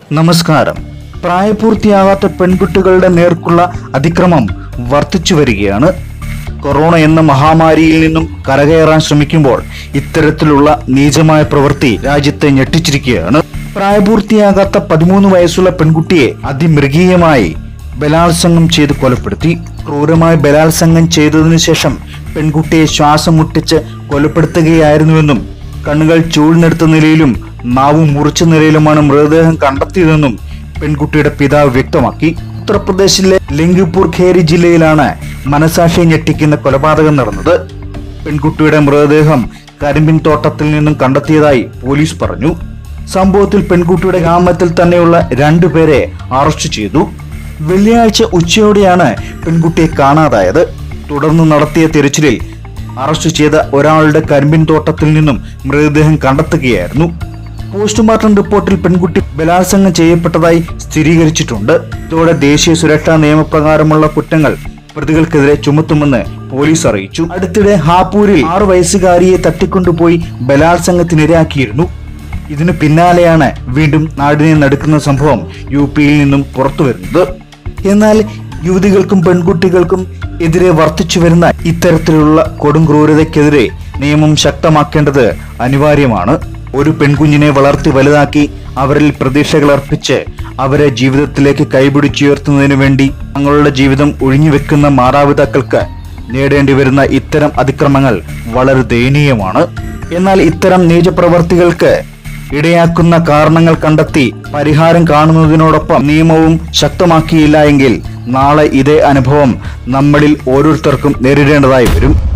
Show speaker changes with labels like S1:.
S1: നമസ്കാരം പ്രായപൂർത്തിയാകാത്ത പെൺകുട്ടികളുടെ നേർക്കുള്ള അതിക്രമം വർദ്ധിച്ചു വരികയാണ് കൊറോണ എന്ന മഹാമാരിയിൽ നിന്നും കരകയറാൻ ശ്രമിക്കുമ്പോൾ ഇത്തരത്തിലുള്ള നീചമായ പ്രവൃത്തി രാജ്യത്തെ ഞെട്ടിച്ചിരിക്കുകയാണ് പ്രായപൂർത്തിയാകാത്ത പതിമൂന്ന് വയസ്സുള്ള പെൺകുട്ടിയെ അതിമൃഗീയമായി ബലാത്സംഗം ചെയ്ത് കൊലപ്പെടുത്തി ക്രൂരമായി ബലാത്സംഗം ചെയ്തതിനു ശേഷം പെൺകുട്ടിയെ ശ്വാസം മുട്ടിച്ച് കൊലപ്പെടുത്തുകയായിരുന്നുവെന്നും കണ്ണുകൾ ചൂഴ്ന്നെടുത്ത നിലയിലും നാവും മുറിച്ച നിലയിലുമാണ് മൃതദേഹം കണ്ടെത്തിയതെന്നും പെൺകുട്ടിയുടെ പിതാവ് വ്യക്തമാക്കി ഉത്തർപ്രദേശിലെ ലിംഗിപൂർ ഖേരി ജില്ലയിലാണ് മനസാക്ഷിയെ ഞെട്ടിക്കുന്ന കൊലപാതകം നടന്നത് പെൺകുട്ടിയുടെ മൃതദേഹം കരിമ്പിൻ തോട്ടത്തിൽ നിന്നും കണ്ടെത്തിയതായി പോലീസ് പറഞ്ഞു സംഭവത്തിൽ പെൺകുട്ടിയുടെ ഗ്രാമത്തിൽ തന്നെയുള്ള രണ്ടുപേരെ അറസ്റ്റ് ചെയ്തു വെള്ളിയാഴ്ച ഉച്ചയോടെയാണ് പെൺകുട്ടിയെ കാണാതായത് തുടർന്ന് നടത്തിയ തിരച്ചിലിൽ അറസ്റ്റ് ചെയ്ത ഒരാളുടെ കരിമ്പിൻ തോട്ടത്തിൽ നിന്നും മൃതദേഹം കണ്ടെത്തുകയായിരുന്നു പോസ്റ്റ്മോർട്ടം റിപ്പോർട്ടിൽ പെൺകുട്ടി ബലാത്സംഗം ചെയ്യപ്പെട്ടതായി സ്ഥിരീകരിച്ചിട്ടുണ്ട് ഇതോടെ ദേശീയ സുരക്ഷാ നിയമപ്രകാരമുള്ള കുറ്റങ്ങൾ പ്രതികൾക്കെതിരെ ചുമത്തുമെന്ന് പോലീസ് അറിയിച്ചു അടുത്തിടെ ഹാപ്പൂരിൽ ആറു വയസ്സുകാരിയെ തട്ടിക്കൊണ്ടുപോയി ബലാത്സംഗത്തിനിരയാക്കിയിരുന്നു ഇതിനു പിന്നാലെയാണ് വീണ്ടും നാടിനെ നടുക്കുന്ന സംഭവം യു പിയിൽ നിന്നും പുറത്തു വരുന്നത് എന്നാൽ യുവതികൾക്കും പെൺകുട്ടികൾക്കും എതിരെ വർദ്ധിച്ചു വരുന്ന ഇത്തരത്തിലുള്ള കൊടും ക്രൂരതയ്ക്കെതിരെ നിയമം ശക്തമാക്കേണ്ടത് അനിവാര്യമാണ് ഒരു പെൺകുഞ്ഞിനെ വളർത്തി വലുതാക്കി അവരിൽ പ്രതീക്ഷകൾ അർപ്പിച്ച് അവരെ ജീവിതത്തിലേക്ക് കൈപിടിച്ചുയർത്തുന്നതിനു വേണ്ടി തങ്ങളുടെ ജീവിതം ഒഴിഞ്ഞുവെക്കുന്ന മാതാപിതാക്കൾക്ക് നേടേണ്ടി വരുന്ന ഇത്തരം അതിക്രമങ്ങൾ വളരെ ദയനീയമാണ് എന്നാൽ ഇത്തരം നീചപ്രവർത്തികൾക്ക് ഇടയാക്കുന്ന കാരണങ്ങൾ കണ്ടെത്തി പരിഹാരം കാണുന്നതിനോടൊപ്പം നിയമവും ശക്തമാക്കിയില്ല എങ്കിൽ നാളെ ഇതേ അനുഭവം നമ്മളിൽ ഓരോരുത്തർക്കും നേരിടേണ്ടതായി വരും